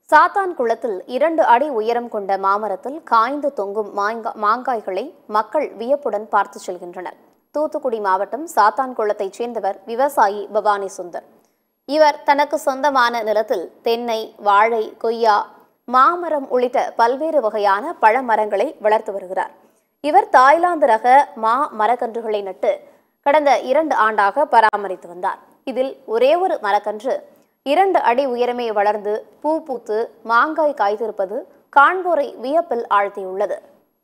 சாத்தான் குளத்தில் இரண்டு அடி உயரம் கொண்ட மாமரத்தில் காய்ந்து தொங்கும் மாங்கா- மாங்காய்களை மக்கள் வியப்புடன் பார்த்து செல்கின்றனர் தூத்துக்குடி மாவட்டம் சாத்தான் குளத்தைச் சேர்ந்தவர் விவசாயி பவானி சுந்தர் இவர் தனக்கு சொந்தமான நிலத்தில் தென்னை வாழை கொய்யா மாமரம் உள்ளிட்ட பல்வேறு வகையான பழமரங்களை வளர்த்து வருகிறார் இவர் தாய்லாந்து ரக மா மரக்கன்றுகளை நட்டு கடந்த இரண்டு ஆண்டாக பராமரித்து வந்தார் இதில் ஒரே ஒரு மரக்கன்று இரண்டு அடி உயரமே வளர்ந்து பூ பூத்து மாங்காய் காய்த்திருப்பது காண்போரை வியப்பில் ஆழ்த்தியுள்ளது